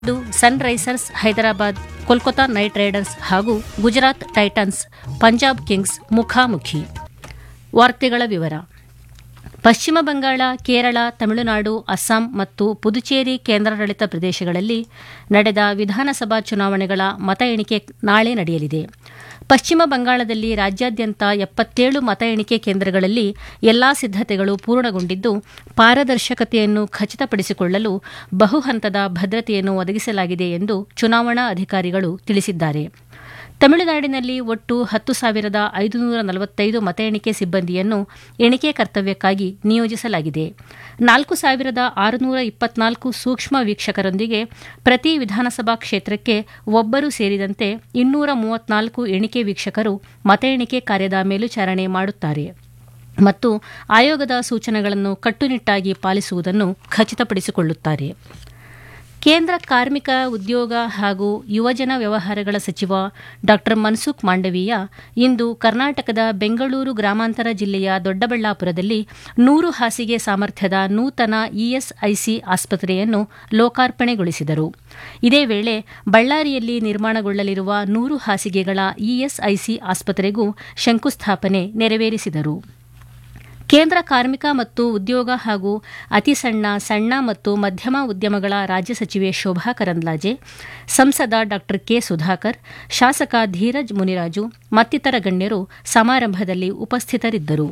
ಇಂದು Sunrisers Hyderabad Kolkata Knight Riders ಹಾಗೂ Gujarat Titans Punjab Kings ಮುಖಾಮುಖಿ ವಾರ್ತೆಗಳ ವಿವರ ಪಶ್ಚಿಮ ಬಂಗಾಳ ಕೇರಳ ತಮಿಳುನಾಡು ಅಸ್ಸಾಂ ಮತ್ತು ಪುದುಚೇರಿ ಕೇಂದ್ರಾಡಳಿತ ಪ್ರದೇಶಗಳಲ್ಲಿ ನಡೆದ ವಿಧಾನಸಭಾ ಚುನಾವಣೆಗಳ ಮತ ಎಣಿಕೆ ನಾಳೆ ನಡೆಯಲಿದೆ ಪಶ್ಚಿಮ ಬಂಗಾಳದಲ್ಲಿ ರಾಜ್ಯಾದ್ಯಂತ ಎಪ್ಪತ್ತೇಳು ಮತ ಎಣಿಕೆ ಕೇಂದ್ರಗಳಲ್ಲಿ ಎಲ್ಲಾ ಸಿದ್ದತೆಗಳು ಪೂರ್ಣಗೊಂಡಿದ್ದು ಪಾರದರ್ಶಕತೆಯನ್ನು ಖಚಿತಪಡಿಸಿಕೊಳ್ಳಲು ಬಹುಹಂತದ ಭದ್ರತೆಯನ್ನು ಒದಗಿಸಲಾಗಿದೆ ಎಂದು ಚುನಾವಣಾ ಅಧಿಕಾರಿಗಳು ತಿಳಿಸಿದ್ದಾರೆ ತಮಿಳುನಾಡಿನಲ್ಲಿ ಒಟ್ಟು ಹತ್ತು ಸಾವಿರದ ಐದುನೂರ ನಲವತ್ತೈದು ಮತ ಎಣಿಕೆ ಸಿಬ್ಬಂದಿಯನ್ನು ಎಣಿಕೆ ಕರ್ತವ್ಯಕ್ಕಾಗಿ ನಿಯೋಜಿಸಲಾಗಿದೆ ನಾಲ್ಕು ಸಾವಿರದ ಆರುನೂರ ಇಪ್ಪತ್ನಾಲ್ಕು ಸೂಕ್ಷ್ಮ ವೀಕ್ಷಕರೊಂದಿಗೆ ಪ್ರತಿ ವಿಧಾನಸಭಾ ಕ್ಷೇತ್ರಕ್ಕೆ ಒಬ್ಬರು ಸೇರಿದಂತೆ ಇನ್ನೂರ ಮೂವತ್ನಾಲ್ಕು ಎಣಿಕೆ ವೀಕ್ಷಕರು ಮತ ಎಣಿಕೆ ಕಾರ್ಯದ ಮೇಲ್ವಿಚಾರಣೆ ಮಾಡುತ್ತಾರೆ ಮತ್ತು ಆಯೋಗದ ಸೂಚನೆಗಳನ್ನು ಕಟ್ಟುನಿಟ್ಟಾಗಿ ಪಾಲಿಸುವುದನ್ನು ಖಚಿತಪಡಿಸಿಕೊಳ್ಳುತ್ತಾರೆ ಕೇಂದ್ರ ಕಾರ್ಮಿಕ ಉದ್ಯೋಗ ಹಾಗೂ ಯುವಜನ ವ್ಯವಹಾರಗಳ ಸಚಿವ ಡಾ ಮನ್ಸುಖ್ ಮಾಂಡವೀಯ ಇಂದು ಕರ್ನಾಟಕದ ಬೆಂಗಳೂರು ಗ್ರಾಮಾಂತರ ಜಿಲ್ಲೆಯ ದೊಡ್ಡಬಳ್ಳಾಪುರದಲ್ಲಿ ನೂರು ಹಾಸಿಗೆ ಸಾಮರ್ಥ್ಯದ ನೂತನ ಇಎಸ್ಐಸಿ ಆಸ್ಪತ್ರೆಯನ್ನು ಲೋಕಾರ್ಪಣೆಗೊಳಿಸಿದರು ಇದೇ ವೇಳೆ ಬಳ್ಳಾರಿಯಲ್ಲಿ ನಿರ್ಮಾಣಗೊಳ್ಳಲಿರುವ ನೂರು ಹಾಸಿಗೆಗಳ ಇಎಸ್ಐಸಿ ಆಸ್ಪತ್ರೆಗೂ ಶಂಕುಸ್ಥಾಪನೆ ನೆರವೇರಿಸಿದರು ಕೇಂದ್ರ ಕಾರ್ಮಿಕ ಮತ್ತು ಉದ್ಯೋಗ ಹಾಗೂ ಅತಿ ಸಣ್ಣ ಸಣ್ಣ ಮತ್ತು ಮಧ್ಯಮ ಉದ್ಯಮಗಳ ರಾಜ್ಯ ಸಚಿವೆ ಶೋಭಾ ಕರಂದ್ಲಾಜೆ ಸಂಸದ ಡಾ ಕೆ ಸುಧಾಕರ್ ಶಾಸಕ ಧೀರಜ್ ಮುನಿರಾಜು ಮತ್ತಿತರ ಗಣ್ಯರು ಸಮಾರಂಭದಲ್ಲಿ ಉಪಸ್ಥಿತರಿದ್ದರು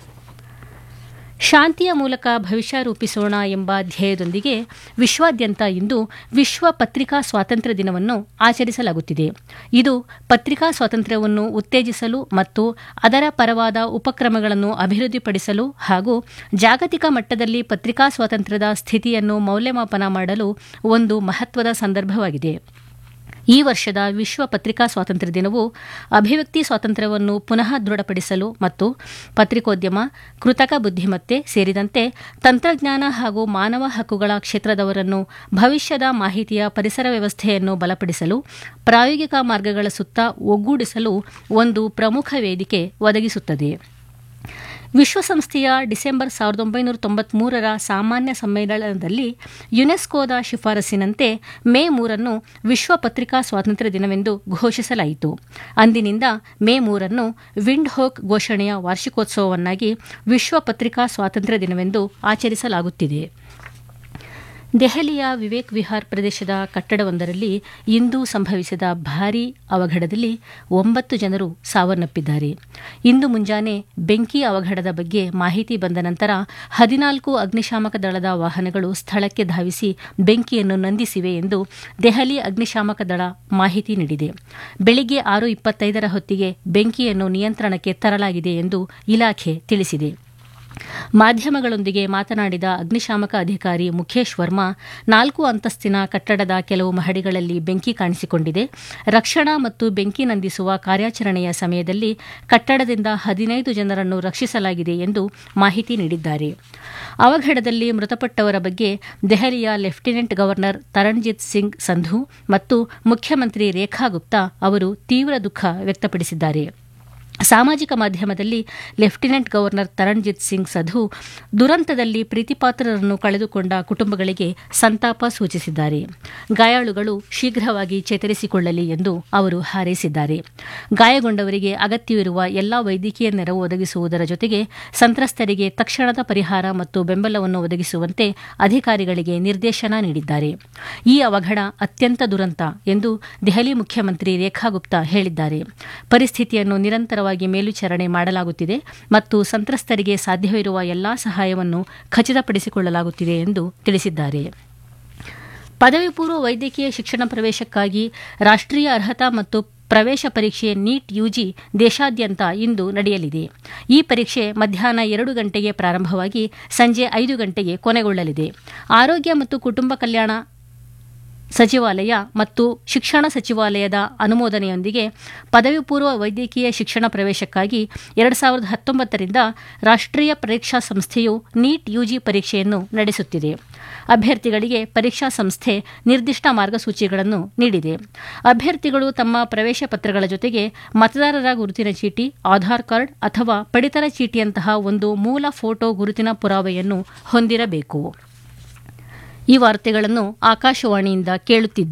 ಶಾಂತಿಯ ಮೂಲಕ ಭವಿಷ್ಯ ರೂಪಿಸೋಣ ಎಂಬ ಧ್ಯೇಯದೊಂದಿಗೆ ವಿಶ್ವಾದ್ಯಂತ ಇಂದು ವಿಶ್ವ ಪತ್ರಿಕಾ ಸ್ವಾತಂತ್ರ್ಯ ದಿನವನ್ನು ಆಚರಿಸಲಾಗುತ್ತಿದೆ ಇದು ಪತ್ರಿಕಾ ಸ್ವಾತಂತ್ರ್ಯವನ್ನು ಉತ್ತೇಜಿಸಲು ಮತ್ತು ಅದರ ಪರವಾದ ಉಪಕ್ರಮಗಳನ್ನು ಅಭಿವೃದ್ಧಿಪಡಿಸಲು ಹಾಗೂ ಜಾಗತಿಕ ಮಟ್ಟದಲ್ಲಿ ಪತ್ರಿಕಾ ಸ್ವಾತಂತ್ರ್ಯದ ಸ್ಥಿತಿಯನ್ನು ಮೌಲ್ಯಮಾಪನ ಮಾಡಲು ಒಂದು ಮಹತ್ವದ ಸಂದರ್ಭವಾಗಿದೆ ಈ ವರ್ಷದ ವಿಶ್ವ ಪತ್ರಿಕಾ ಸ್ವಾತಂತ್ರ್ಯ ದಿನವು ಅಭಿವ್ಯಕ್ತಿ ಸ್ವಾತಂತ್ರ್ಯವನ್ನು ಪುನಃ ದೃಢಪಡಿಸಲು ಮತ್ತು ಪತ್ರಿಕೋದ್ಯಮ ಕೃತಕ ಬುದ್ಧಿಮತ್ತೆ ಸೇರಿದಂತೆ ತಂತ್ರಜ್ಞಾನ ಹಾಗೂ ಮಾನವ ಹಕ್ಕುಗಳ ಕ್ಷೇತ್ರದವರನ್ನು ಭವಿಷ್ಯದ ಮಾಹಿತಿಯ ಪರಿಸರ ವ್ಯವಸ್ಥೆಯನ್ನು ಬಲಪಡಿಸಲು ಪ್ರಾಯೋಗಿಕ ಮಾರ್ಗಗಳ ಸುತ್ತ ಒಗ್ಗೂಡಿಸಲು ಒಂದು ಪ್ರಮುಖ ವೇದಿಕೆ ಒದಗಿಸುತ್ತದೆ ವಿಶ್ವಸಂಸ್ಥೆಯ ಡಿಸೆಂಬರ್ ಸಾವಿರದ ಒಂಬೈನೂರ ತೊಂಬತ್ಮೂರರ ಸಾಮಾನ್ಯ ಸಮ್ಮೇಳನದಲ್ಲಿ ಯುನೆಸ್ಕೋದ ಶಿಫಾರಸಿನಂತೆ ಮೇ ಮೂರನ್ನು ವಿಶ್ವ ಪತ್ರಿಕಾ ಸ್ವಾತಂತ್ರ್ಯ ದಿನವೆಂದು ಘೋಷಿಸಲಾಯಿತು ಅಂದಿನಿಂದ ಮೇ ಮೂರನ್ನು ವಿಂಡ್ ಹೋಕ್ ಘೋಷಣೆಯ ವಾರ್ಷಿಕೋತ್ಸವವನ್ನಾಗಿ ವಿಶ್ವ ಪತ್ರಿಕಾ ಸ್ವಾತಂತ್ರ್ಯ ದಿನವೆಂದು ಆಚರಿಸಲಾಗುತ್ತಿದೆ ದೆಹಲಿಯ ವಿವೇಕ್ ವಿಹಾರ್ ಪ್ರದೇಶದ ಕಟ್ಟಡವೊಂದರಲ್ಲಿ ಇಂದು ಸಂಭವಿಸಿದ ಭಾರೀ ಅವಘಡದಲ್ಲಿ ಒಂಬತ್ತು ಜನರು ಸಾವನ್ನಪ್ಪಿದ್ದಾರೆ ಇಂದು ಮುಂಜಾನೆ ಬೆಂಕಿ ಅವಘಡದ ಬಗ್ಗೆ ಮಾಹಿತಿ ಬಂದ ನಂತರ ಹದಿನಾಲ್ಕು ಅಗ್ನಿಶಾಮಕ ದಳದ ವಾಹನಗಳು ಸ್ಥಳಕ್ಕೆ ಧಾವಿಸಿ ಬೆಂಕಿಯನ್ನು ನಂದಿಸಿವೆ ಎಂದು ದೆಹಲಿ ಅಗ್ನಿಶಾಮಕ ದಳ ಮಾಹಿತಿ ನೀಡಿದೆ ಬೆಳಿಗ್ಗೆ ಆರು ಇಪ್ಪತ್ತೈದರ ಹೊತ್ತಿಗೆ ಬೆಂಕಿಯನ್ನು ನಿಯಂತ್ರಣಕ್ಕೆ ತರಲಾಗಿದೆ ಎಂದು ಇಲಾಖೆ ತಿಳಿಸಿದೆ ಮಾಧ್ಯಮಗಳೊಂದಿಗೆ ಮಾತನಾಡಿದ ಅಗ್ನಿಶಾಮಕ ಅಧಿಕಾರಿ ಮುಖೇಶ್ ವರ್ಮಾ ನಾಲ್ಕು ಅಂತಸ್ತಿನ ಕಟ್ಟಡದ ಕೆಲವು ಮಹಡಿಗಳಲ್ಲಿ ಬೆಂಕಿ ಕಾಣಿಸಿಕೊಂಡಿದೆ ರಕ್ಷಣಾ ಮತ್ತು ಬೆಂಕಿ ನಂದಿಸುವ ಕಾರ್ಯಾಚರಣೆಯ ಸಮಯದಲ್ಲಿ ಕಟ್ಟಡದಿಂದ ಹದಿನೈದು ಜನರನ್ನು ರಕ್ಷಿಸಲಾಗಿದೆ ಎಂದು ಮಾಹಿತಿ ನೀಡಿದ್ದಾರೆ ಅವಘಡದಲ್ಲಿ ಮೃತಪಟ್ಟವರ ಬಗ್ಗೆ ದೆಹಲಿಯ ಲೆಫ್ಟಿನೆಂಟ್ ಗವರ್ನರ್ ತರಣ್ಜಿತ್ ಸಿಂಗ್ ಸಂಧು ಮತ್ತು ಮುಖ್ಯಮಂತ್ರಿ ರೇಖಾ ಗುಪ್ತಾ ಅವರು ತೀವ್ರ ದುಃಖ ವ್ಯಕ್ತಪಡಿಸಿದ್ದಾರೆ ಸಾಮಾಜಿಕ ಮಾಧ್ಯಮದಲ್ಲಿ ಲೆಫ್ಟಿನೆಂಟ್ ಗವರ್ನರ್ ತರಣ್ಜಿತ್ ಸಿಂಗ್ ಸಧು ದುರಂತದಲ್ಲಿ ಪ್ರೀತಿಪಾತ್ರರನ್ನು ಕಳೆದುಕೊಂಡ ಕುಟುಂಬಗಳಿಗೆ ಸಂತಾಪ ಸೂಚಿಸಿದ್ದಾರೆ ಗಾಯಾಳುಗಳು ಶೀಘ್ರವಾಗಿ ಚೇತರಿಸಿಕೊಳ್ಳಲಿ ಎಂದು ಅವರು ಹಾರೈಸಿದ್ದಾರೆ ಗಾಯಗೊಂಡವರಿಗೆ ಅಗತ್ಯವಿರುವ ಎಲ್ಲಾ ವೈದ್ಯಕೀಯ ನೆರವು ಒದಗಿಸುವುದರ ಜೊತೆಗೆ ಸಂತ್ರಸ್ತರಿಗೆ ತಕ್ಷಣದ ಪರಿಹಾರ ಮತ್ತು ಬೆಂಬಲವನ್ನು ಒದಗಿಸುವಂತೆ ಅಧಿಕಾರಿಗಳಿಗೆ ನಿರ್ದೇಶನ ನೀಡಿದ್ದಾರೆ ಈ ಅವಘಡ ಅತ್ಯಂತ ದುರಂತ ಎಂದು ದೆಹಲಿ ಮುಖ್ಯಮಂತ್ರಿ ರೇಖಾ ಗುಪ್ತಾ ಹೇಳಿದ್ದಾರೆ ಪರಿಸ್ಥಿತಿಯನ್ನು ನಿರಂತರ ಮೇಲ್ವಿಚಾರಣೆ ಮಾಡಲಾಗುತ್ತಿದೆ ಮತ್ತು ಸಂತ್ರಸ್ತರಿಗೆ ಸಾಧ್ಯವಿರುವ ಎಲ್ಲಾ ಸಹಾಯವನ್ನು ಖಚಿತಪಡಿಸಿಕೊಳ್ಳಲಾಗುತ್ತಿದೆ ಎಂದು ತಿಳಿಸಿದ್ದಾರೆ ಪದವಿ ಪೂರ್ವ ವೈದ್ಯಕೀಯ ಶಿಕ್ಷಣ ಪ್ರವೇಶಕ್ಕಾಗಿ ರಾಷ್ಟ್ರೀಯ ಅರ್ಹತಾ ಮತ್ತು ಪ್ರವೇಶ ಪರೀಕ್ಷೆ ನೀಟ್ ಯುಜಿ ದೇಶಾದ್ಯಂತ ಇಂದು ನಡೆಯಲಿದೆ ಈ ಪರೀಕ್ಷೆ ಮಧ್ಯಾಹ್ನ ಎರಡು ಗಂಟೆಗೆ ಪ್ರಾರಂಭವಾಗಿ ಸಂಜೆ ಐದು ಗಂಟೆಗೆ ಕೊನೆಗೊಳ್ಳಲಿದೆ ಆರೋಗ್ಯ ಮತ್ತು ಕುಟುಂಬ ಕಲ್ಯಾಣ ಸಚಿವಾಲಯ ಮತ್ತು ಶಿಕ್ಷಣ ಸಚಿವಾಲಯದ ಅನುಮೋದನೆಯೊಂದಿಗೆ ಪದವಿ ಪೂರ್ವ ವೈದ್ಯಕೀಯ ಶಿಕ್ಷಣ ಪ್ರವೇಶಕ್ಕಾಗಿ ಎರಡು ಸಾವಿರದ ಹತ್ತೊಂಬತ್ತರಿಂದ ರಾಷ್ಟ್ರೀಯ ಪರೀಕ್ಷಾ ಸಂಸ್ಥೆಯು ನೀಟ್ ಯುಜಿ ಪರೀಕ್ಷೆಯನ್ನು ನಡೆಸುತ್ತಿದೆ ಅಭ್ಯರ್ಥಿಗಳಿಗೆ ಪರೀಕ್ಷಾ ಸಂಸ್ಥೆ ನಿರ್ದಿಷ್ಟ ಮಾರ್ಗಸೂಚಿಗಳನ್ನು ನೀಡಿದೆ ಅಭ್ಯರ್ಥಿಗಳು ತಮ್ಮ ಪ್ರವೇಶ ಪತ್ರಗಳ ಜೊತೆಗೆ ಮತದಾರರ ಗುರುತಿನ ಚೀಟಿ ಆಧಾರ್ ಕಾರ್ಡ್ ಅಥವಾ ಪಡಿತರ ಚೀಟಿಯಂತಹ ಒಂದು ಮೂಲ ಫೋಟೋ ಗುರುತಿನ ಪುರಾವೆಯನ್ನು ಹೊಂದಿರಬೇಕು ಈ ವಾರ್ತೆಗಳನ್ನು ಆಕಾಶವಾಣಿಯಿಂದ ಕೇಳುತ್ತಿದ್ದೆ